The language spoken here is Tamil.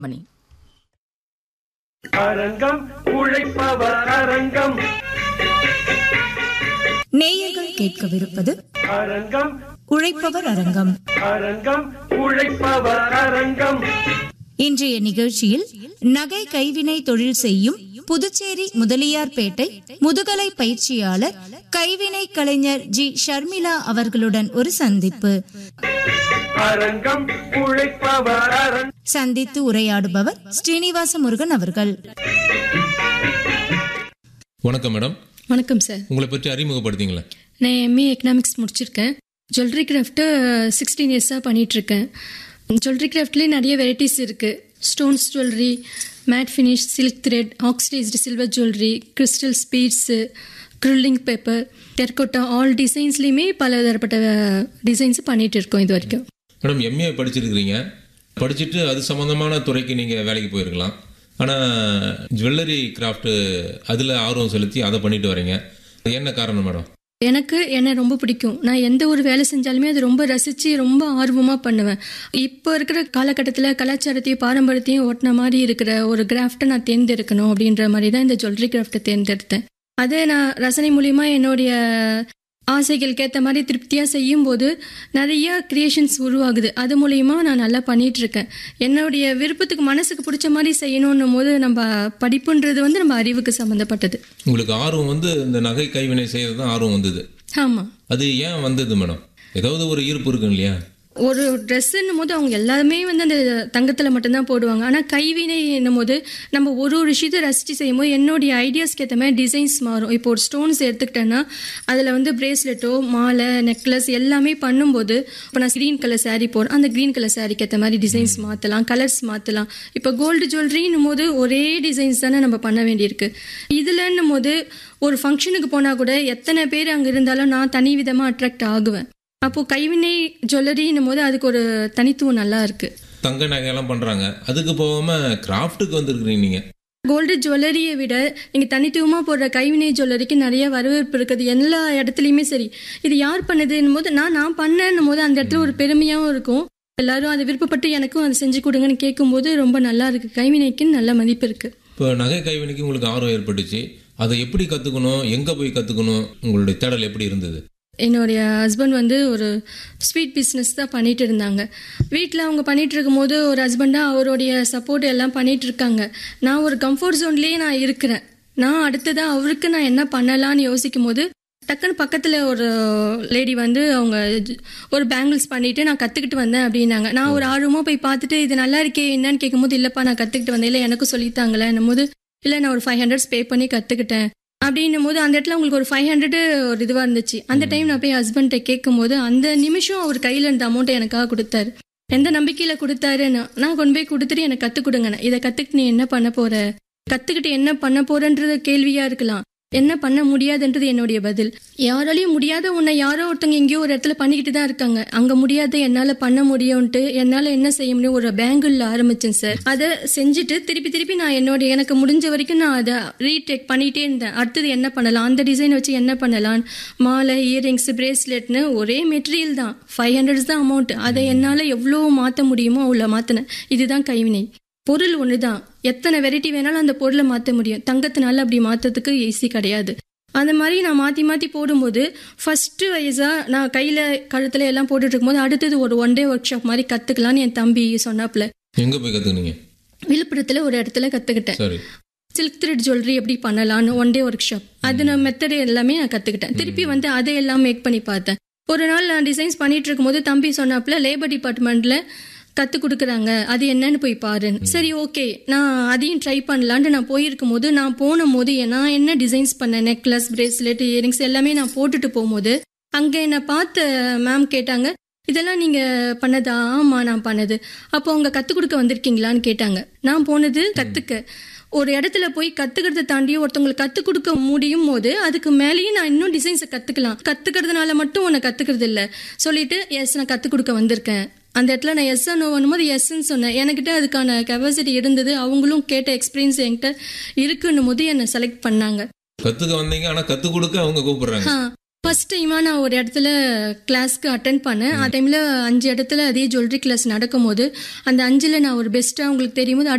மணி அரங்கம் உழைப்பவர் அரங்கம் நேயர்கள் கேட்கவிருப்பது அரங்கம் உழைப்பவர் அரங்கம் அரங்கம் உழைப்பவர் அரங்கம் இன்றைய நிகழ்ச்சியில் நகை கைவினை தொழில் செய்யும் புதுச்சேரி முதலியார்பேட்டை முதுகலை பயிற்சியாளர் கைவினை கலைஞர் ஜி ஷர்மிளா அவர்களுடன் ஒரு சந்திப்பு அரங்கம் உழைப்பவர் அரங்கம் சந்தித்து உரையாடுபவர் ஸ்ரீனிவாச முருகன் அவர்கள் வணக்கம் மேடம் வணக்கம் சார் உங்களை பற்றி அறிமுகப்படுத்திங்களேன் நான் எம்ஏ எக்கனாமிக்ஸ் முடிச்சிருக்கேன் ஜுவல்லரி கிராஃப்ட்டு சிக்ஸ்டீன் இயர்ஸாக பண்ணிகிட்ருக்கேன் ஜுவல்லரி கிராஃப்ட்லேயே நிறைய வெரைட்டிஸ் இருக்குது stones jewellery matte finish silk thread oxidised silver jewellery crystal beads quilling paper terracotta all டிசைன்ஸ்லேயுமே பல தரப்பட்ட டிசைன்ஸ் பண்ணிகிட்டு இருக்கோம் இது வரைக்கும் மேடம் எம்ஏ படிச்சிருக்கிறீங்க படிச்சுட்டு அது சம்மந்தமான துறைக்கு நீங்கள் வேலைக்கு போயிருக்கலாம் ஆனால் ஜுவல்லரி கிராஃப்ட்டு அதில் ஆர்வம் செலுத்தி அதை பண்ணிட்டு வரீங்க அது என்ன காரணம் மேடம் எனக்கு என்ன ரொம்ப பிடிக்கும் நான் எந்த ஒரு வேலை செஞ்சாலுமே அது ரொம்ப ரசித்து ரொம்ப ஆர்வமாக பண்ணுவேன் இப்போ இருக்கிற காலகட்டத்தில் கலாச்சாரத்தையும் பாரம்பரியத்தையும் ஓட்டின மாதிரி இருக்கிற ஒரு கிராஃப்டை நான் தேர்ந்தெடுக்கணும் அப்படின்ற மாதிரி தான் இந்த ஜுவல்லரி கிராஃப்டை தேர்ந்தெடுத்தேன் அதை நான் ரசனை மூலிமா என்னுடைய ஆசைகளுக்கு ஏற்ற மாதிரி திருப்தியாக செய்யும்போது நிறைய கிரியேஷன்ஸ் உருவாகுது அது மூலியமா நான் நல்லா பண்ணிட்டு இருக்கேன் என்னுடைய விருப்பத்துக்கு மனசுக்கு பிடிச்ச மாதிரி செய்யணும்னும் போது நம்ம படிப்புன்றது வந்து நம்ம அறிவுக்கு சம்மந்தப்பட்டது உங்களுக்கு ஆர்வம் வந்து இந்த நகை கைவினை செய்கிறது தான் ஆர்வம் வந்தது ஆமாம் அது ஏன் வந்தது மேடம் ஏதாவது ஒரு ஈர்ப்பு இருக்கும் இல்லையா ஒரு ட்ரெஸ்ஸுன்னும் போது அவங்க எல்லாருமே வந்து அந்த தங்கத்தில் மட்டும்தான் போடுவாங்க ஆனால் கைவினை என்னும் போது நம்ம ஒரு ஒரு விஷயத்தை ரசித்து செய்யும்போது என்னுடைய ஐடியாஸ்க்கு ஏற்ற மாதிரி டிசைன்ஸ் மாறும் இப்போ ஒரு ஸ்டோன்ஸ் எடுத்துக்கிட்டேன்னா அதில் வந்து பிரேஸ்லெட்டோ மாலை நெக்லஸ் எல்லாமே பண்ணும்போது இப்போ நான் க்ரீன் கலர் saree போடுறேன் அந்த க்ரீன் கலர் சாரிக்கு ஏற்ற மாதிரி டிசைன்ஸ் மாற்றலாம் கலர்ஸ் மாற்றலாம் இப்போ கோல்டு ஜுவல்லரின்னும் போது ஒரே டிசைன்ஸ் தானே நம்ம பண்ண வேண்டியிருக்கு இதுலன்னும் போது ஒரு ஃபங்க்ஷனுக்கு போனால் கூட எத்தனை பேர் அங்கே இருந்தாலும் நான் தனி விதமாக அட்ராக்ட் ஆகுவேன் அப்போ கைவினை ஜுவல்லரின்னும் போது அதுக்கு ஒரு தனித்துவம் நல்லா இருக்கு தங்க நகையெல்லாம் பண்ணுறாங்க அதுக்கு போகாமல் கிராஃப்ட்டுக்கு வந்திருக்கிறீங்க நீங்கள் கோல்டு ஜுவல்லரியை விட நீங்க தனித்துவமா போடுற கைவினை ஜுவல்லரிக்கு நிறைய வரவேற்பு இருக்குது எல்லா இடத்துலையுமே சரி இது யார் பண்ணதுன்னும் போது நான் நான் பண்ணேன்னும் போது அந்த இடத்துல ஒரு பெருமையாகவும் இருக்கும் எல்லாரும் அதை விருப்பப்பட்டு எனக்கும் அதை செஞ்சு கொடுங்கன்னு கேட்கும்போது ரொம்ப நல்லா இருக்கு கைவினைக்குன்னு நல்ல மதிப்பு இருக்கு இப்போ நகை கைவினைக்கு உங்களுக்கு ஆர்வம் ஏற்பட்டுச்சு அதை எப்படி கற்றுக்கணும் எங்கே போய் கற்றுக்கணும் உங்களுடைய தேடல் எப்படி இருந்தது என்னுடைய ஹஸ்பண்ட் வந்து ஒரு ஸ்வீட் பிஸ்னஸ் தான் பண்ணிட்டு இருந்தாங்க வீட்டில் அவங்க பண்ணிட்டு இருக்கும்போது ஒரு ஹஸ்பண்டாக அவருடைய சப்போர்ட் எல்லாம் பண்ணிட்டு இருக்காங்க நான் ஒரு கம்ஃபர்ட் ஜோன்லேயே நான் இருக்கிறேன் நான் அடுத்ததாக அவருக்கு நான் என்ன பண்ணலாம்னு யோசிக்கும் போது டக்குன்னு பக்கத்தில் ஒரு லேடி வந்து அவங்க ஜ- ஒரு பேங்கிள்ஸ் பண்ணிட்டு நான் கற்றுக்கிட்டு வந்தேன் அப்படின்னாங்க நான் ஒரு ஆர்வமாக போய் பார்த்துட்டு இது நல்லா இருக்கே என்னன்னு கேட்கும்போது இல்லைப்பா நான் கற்றுக்கிட்டு வந்தேன் இல்லை எனக்கும் சொல்லித்தாங்களே போது இல்லை நான் ஒரு ஃபைவ் ஹண்ட்ரட்ஸ் பே பண்ணி கற்றுக்கிட்டேன் அப்படின்னும் போது அந்த இடத்துல உங்களுக்கு ஒரு ஃபைவ் ஹண்ட்ரட் ஒரு இதுவாக இருந்துச்சு அந்த டைம் நான் போய் ஹஸ்பண்ட்டை கேட்கும் போது அந்த நிமிஷம் அவர் கையில் இருந்த அமௌண்ட்டை எனக்காக கொடுத்தாரு எந்த நம்பிக்கையில் கொடுத்தாருன்னு நான் கொண்டு போய் கொடுத்துட்டு எனக்கு கற்றுக் கொடுங்க இதை கற்றுக்கிட்டு நீ என்ன பண்ண போற கற்றுக்கிட்டு என்ன பண்ண போறன்றது கேள்வியாக இருக்கலாம் என்ன பண்ண முடியாதுன்றது என்னுடைய பதில் யாராலையும் முடியாத உன்னை யாரோ ஒருத்தவங்க எங்கேயோ ஒரு இடத்துல பண்ணிக்கிட்டு தான் இருக்காங்க அங்க முடியாத என்னால பண்ண முடியும்ட்டு என்னால என்ன செய்ய முடியும் ஒரு பேங்கிள் ஆரம்பிச்சேன் சார் அதை செஞ்சுட்டு திருப்பி திருப்பி நான் என்னோட எனக்கு முடிஞ்ச வரைக்கும் நான் அதை ரீடேக் பண்ணிட்டே இருந்தேன் அடுத்தது என்ன பண்ணலாம் அந்த டிசைன் வச்சு என்ன பண்ணலாம் மாலை இயரிங்ஸ் பிரேஸ்லெட்னு ஒரே மெட்டீரியல் தான் ஃபைவ் ஹண்ட்ரட்ஸ் தான் அமௌண்ட் அதை என்னால் எவ்வளோ மாற்ற முடியுமோ அவ்வளோ மாற்றினேன் இதுதான் கைவினை பொருள் ஒன்று தான் எத்தனை வெரைட்டி வேணாலும் அந்த பொருளை மாற்ற முடியும் தங்கத்தினால அப்படி மாற்றத்துக்கு ஈஸி கிடையாது அந்த மாதிரி நான் மாற்றி மாற்றி போடும்போது ஃபஸ்ட்டு வயசாக நான் கையில் கழுத்தில் எல்லாம் போட்டுட்டு இருக்கும்போது அடுத்தது ஒரு ஒன் டே ஒர்க் ஷாப் மாதிரி கற்றுக்கலான்னு என் தம்பி சொன்னாப்புல எங்கே போய் கற்றுக்குனீங்க விழுப்புரத்தில் ஒரு இடத்துல கற்றுக்கிட்டேன் சரி சில்க் த்ரெட் ஜுவல்லரி எப்படி பண்ணலாம்னு ஒன் டே ஒர்க் ஷாப் அது நான் மெத்தட் எல்லாமே நான் கற்றுக்கிட்டேன் திருப்பி வந்து அதை எல்லாம் மேக் பண்ணி பார்த்தேன் ஒரு நாள் நான் டிசைன்ஸ் பண்ணிட்டு இருக்கும்போது தம்பி சொன்னாப்புல லேபர் டிபார்ட்மெண்ட்ல கற்றுக் கொடுக்குறாங்க அது என்னன்னு போய் பாருன்னு சரி ஓகே நான் அதையும் ட்ரை பண்ணலான்ட்டு நான் போயிருக்கும் போது நான் போன போது நான் என்ன டிசைன்ஸ் பண்ணேன் நெக்லஸ் பிரேஸ்லெட் இயரிங்ஸ் எல்லாமே நான் போட்டுட்டு போகும்போது அங்கே என்னை பார்த்த மேம் கேட்டாங்க இதெல்லாம் நீங்க பண்ணதா ஆமா நான் பண்ணது அப்போ அவங்க கற்றுக் கொடுக்க வந்திருக்கீங்களான்னு கேட்டாங்க நான் போனது கற்றுக்க ஒரு இடத்துல போய் கத்துக்கிறத தாண்டி ஒருத்தவங்களுக்கு கத்துக் கொடுக்க முடியும் போது அதுக்கு மேலேயும் நான் இன்னும் டிசைன்ஸை கத்துக்கலாம் கத்துக்கிறதுனால மட்டும் உன்னை கத்துக்கிறது இல்ல சொல்லிட்டு எஸ் நான் கத்துக் கொடுக்க வந்திருக்கேன் அந்த இடத்துல நான் எஸ் நோவனும் போது எஸ்ன்னு சொன்னேன் எனக்கிட்ட அதுக்கான கெப்பாசிட்டி இருந்தது அவங்களும் கேட்ட எக்ஸ்பீரியன்ஸ் என்கிட்ட இருக்குன்னும் போது என்னை செலக்ட் பண்ணாங்க கற்றுக்க வந்தீங்க ஆனால் கற்றுக் கொடுக்க அவங்க கூப்பிடுறாங்க ஆ, ஃபர்ஸ்ட் டைமாக நான் ஒரு இடத்துல கிளாஸ்க்கு அட்டன் பண்ணேன் அந்த டைமில் அஞ்சு இடத்துல அதே ஜுவல்லரி கிளாஸ் நடக்கும்போது அந்த அஞ்சில் நான் ஒரு பெஸ்ட்டாக உங்களுக்கு தெரியும் போது